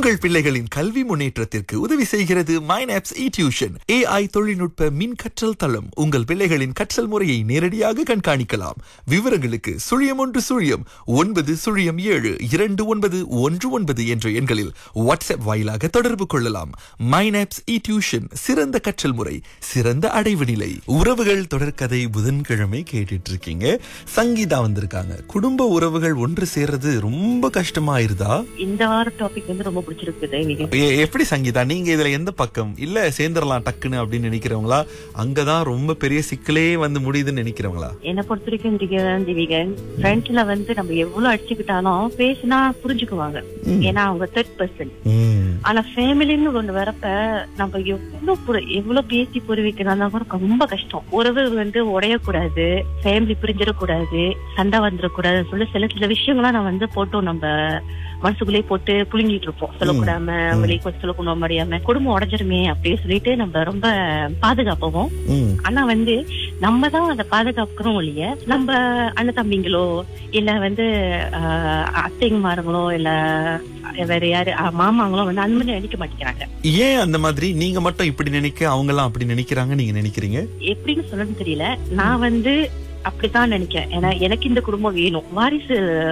உங்கள் பிள்ளைகளின் கல்வி முன்னேற்றத்திற்கு உதவி செய்கிறது மைனாப்ஸ் இ டியூஷன் ஏஐ தொழில்நுட்ப மின் கற்றல் தளம் உங்கள் பிள்ளைகளின் கற்றல் முறையை நேரடியாக கண்காணிக்கலாம் விவரங்களுக்கு சுழியம் ஒன்று சுழியம் ஒன்பது சுழியம் ஏழு இரண்டு ஒன்பது ஒன்று ஒன்பது என்ற எண்களில் வாட்ஸ்அப் வாயிலாக தொடர்பு கொள்ளலாம் மைனாப்ஸ் இ டியூஷன் சிறந்த கற்றல் முறை சிறந்த அடைவு நிலை உறவுகள் தொடர்கதை புதன்கிழமை கேட்டுட்டு இருக்கீங்க சங்கீதா வந்திருக்காங்க குடும்ப உறவுகள் ஒன்று சேர்றது ரொம்ப கஷ்டமாயிருதா இந்த வார டாபிக் வந்து ரொம்ப பிடிச்சிருக்குது நீங்க எ- எப்படி சங்கீதா நீங்க இதுல எந்த பக்கம் இல்ல சேர்ந்துடலாம் டக்குன்னு அப்படின்னு நினைக்கிறவங்களா அங்கதான் ரொம்ப பெரிய சிக்கலே வந்து முடியுதுன்னு நினைக்கிறவங்களா என்ன பொறுத்த வரைக்கும் திகழ் திவிகன் ஃப்ரெண்ட்ஸ்ல வந்து நம்ம எவ்வளவு அடிச்சுக்கிட்டாலும் பேசினா புரிஞ்சுக்குவாங்க ஏன்னா அவங்க தேர்ட் பர்சன் ம். ஆனா ஃபேமிலின்னு ஒண்ணு வரப்ப நம்ம எவ்வளவு புரி- எவ்வளவு பேசி புரிவிக்கணும் கூட ரொம்ப கஷ்டம் உறவு வந்து உடையக்கூடாது ஃபேமிலி பிரிஞ்சிடக்கூடாது சண்டை வந்துடக்கூடாது சொல்லி சில சில விஷயங்கள்லாம் நான் வந்து போட்டோம் நம்ம மனசுக்குள்ளேயே போட்டு புழுங்கிட்டு இருப்போம் சொல்லக்கூடாம வெளியே கொஞ்சம் சொல்லக்கூடாம முடியாம குடும்பம் உடஞ்சிருமே அப்படின்னு சொல்லிட்டு நம்ம ரொம்ப பாதுகாப்போம் ம். ஆனா வந்து நம்ம தான் அதை பாதுகாக்கிறோம் இல்லைய நம்ம அண்ணன் தம்பிங்களோ இல்ல வந்து ஆஹ், அத்தைங்கமாருங்களோ இல்ல வேற யாரு ஆஹ், மாமாங்களோ வந்து அந்த மாதிரி நினைக்க மாட்டேங்கிறாங்க ஏன் அந்த மாதிரி நீங்க மட்டும் இப்படி நினைக்க அவங்க எல்லாம் அப்படி நினைக்கிறாங்க நீங்க நினைக்கிறீங்க எப்படின்னு சொல்லணும்னு தெரியல நான் வந்து அப்படித்தான் நினைக்கிறேன் ஏன்னா எனக்கு இந்த குடும்பம் வேணும் வாரிசு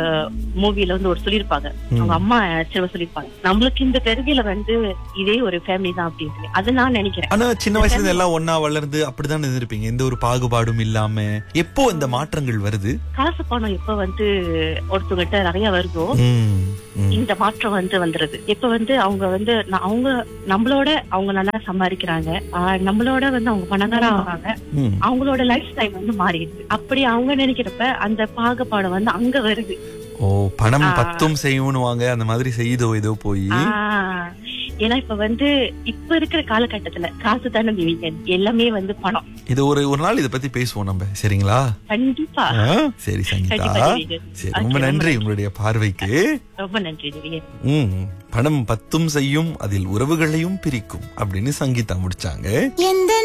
மூவில வந்து ஒரு சொல்லியிருப்பாங்க ம். அவங்க அம்மா சில சொல்லியிருப்பாங்க நம்மளுக்கு இந்த பெருகையில வந்து இதே ஒரு ஃபேமிலி தான் அப்படின்னு சொல்லி அதை நான் நினைக்கிறேன் ஆனா சின்ன வயசுல இருந்து எல்லாம் ஒன்னா வளர்ந்து அப்படிதான் இருந்திருப்பீங்க எந்த ஒரு பாகுபாடும் இல்லாம எப்போ இந்த மாற்றங்கள் வருது காசு பணம் எப்ப வந்து ஒருத்தவங்கிட்ட நிறைய வருதோ ம். ம். இந்த மாற்றம் வந்து வந்துருது இப்ப வந்து அவங்க வந்து ந- அவங்க நம்மளோட அவங்க நல்லா சம்பாதிக்கிறாங்க ஆஹ் நம்மளோட வந்து அவங்க பணக்காரம் ஆகாங்க ம். அவங்களோட லைஃப் ஸ்டைல் வந்து மாறிடுது அப்படி அவங்க நினைக்கிறப்ப அந்த பாகுபாடு வந்து அங்க வருது ஓ பணம் ஆ. பத்தும் செய்யணுவாங்க அந்த மாதிரி செய்தோ ஏதோ போய் ஆஹ் ஏன்னா இப்ப வந்து இப்ப இருக்கிற காலகட்டத்துல காசு தானே வீக்கன் எல்லாமே வந்து பணம் இது ஒரு ஒரு நாள் இத பத்தி பேசுவோம் நம்ம சரிங்களா கண்டிப்பா ஆ? சரி சங்கீதா கண்டிப்பா தேவிகன். சரி Okay, ரொம்ப ரொம்ப நன்றி நன்றி. உங்களுடைய பார்வைக்கு ரொம்ப நன்றி திவ்யன் ம் பணம் பத்தும் செய்யும் அதில் உறவுகளையும் பிரிக்கும் அப்படின்னு சங்கீதா முடிச்சாங்க எந்த